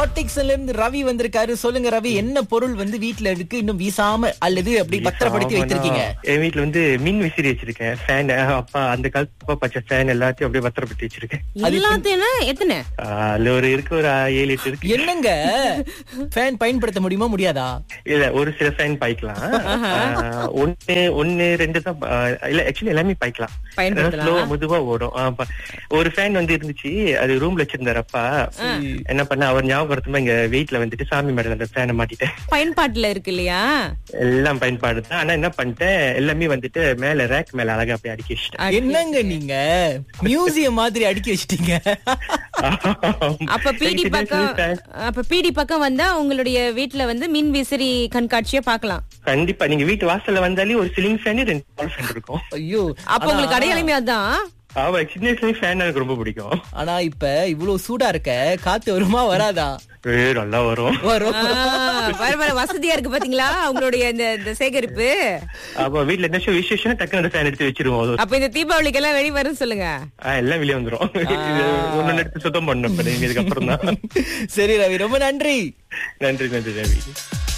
கார்த்திக்ஸ்ல இருந்து ரவி வந்திருக்காரு சொல்லுங்க ரவி என்ன பொருள் வந்து வீட்ல இருக்கு இன்னும் வீசாம அல்லது அப்படி பத்திரப்படுத்தி வைத்திருக்கீங்க என் வீட்ல வந்து மின் விசிறி வச்சிருக்கேன் ஃபேன் அப்பா அந்த காலத்து அப்பா பச்சை ஃபேன் எல்லாத்தையும் அப்படியே பத்திரப்படுத்தி வச்சிருக்கேன் எல்லாத்தையும் எத்தனை ஆஹ் அதுல ஒரு இருக்கு ஒரு ஏழு எட்டு இருக்கு என்னங்க ஃபேன் பயன்படுத்த முடியுமா முடியாதா இல்ல ஒரு சில ஃபேன் பாய்க்கலாம் ஆஹ் ஒண்ணு ஒண்ணு ரெண்டு தான் ஆஹ் இல்ல ஆக்சுவலி எல்லாமே பாய்க்கலாம் பயன்படுத்தலாம். ஸ்லோவா மெதுவா ஓடும் ஆஹ் ப- ஒரு ஃபேன் வந்து இருந்துச்சு அது ரூம்ல வச்சிருந்தாரு அப்பா என்ன பண்ண அவர் ஞாபகப்படுத்துமா இங்க வெயிட்ல வந்துட்டு சாமி மேடல அந்த ஃபேனை மாட்டிட்டேன் பயன்பாட்டுல இருக்கு இல்லையா எல்லாம் பயன்பாடு தான் ஆனா என்ன பண்ணிட்டேன் எல்லாமே வந்துட்டு மேல ரேக் மேல அழகா அப்படியே அடுக்கி வச்சிட்டேன் என்னங்க நீங்க மியூசியம் மாதிரி அடுக்கி வச்சிட்டீங்க அப்ப பிடி எனக்கு பக்கம் சின்ன fan. அப்ப பிடி பக்கம் வந்தா உங்களுடைய வீட்ல வந்து மின் விசிறி கண்காட்சியை பார்க்கலாம் கண்டிப்பா நீங்க வீட்டு வாசல்ல வந்தாலே ஒரு சிலிங் ஃபேன் ரெண்டு பால் ஃபேன் இருக்கும் ஐயோ அப்ப உங்களுக்கு அடையாளமே அதான் ஆமா சின்ன வயசுல ஃபேன் எனக்கு ரொம்ப பிடிக்கும் ஆனா இப்ப இவ்வளவு சூடா இருக்க காத்து வருமா வராதா ஏ, நல்லா வரும் வரும் ஆ, வர வர வசதியா இருக்கு பாத்தீங்களா உங்களுடைய இந்த இந்த சேகரிப்பு அப்ப வீட்ல என்ன விசேஷம் டக்குனு அந்த ஃபேன் எடுத்து வச்சிருவோம் அது அப்ப இந்த தீபாவளிக்கு எல்லாம் வெளிய வரும் சொல்லுங்க ஆஹ் எல்லாம் வெளியே வந்துரும் இது ஒண்ணு எடுத்து சுத்தம் பண்ணணும் இப்ப நீங்க இதுக்கப்புறம் தான் சரி ரவி ரொம்ப நன்றி நன்றி நன்றி ரவி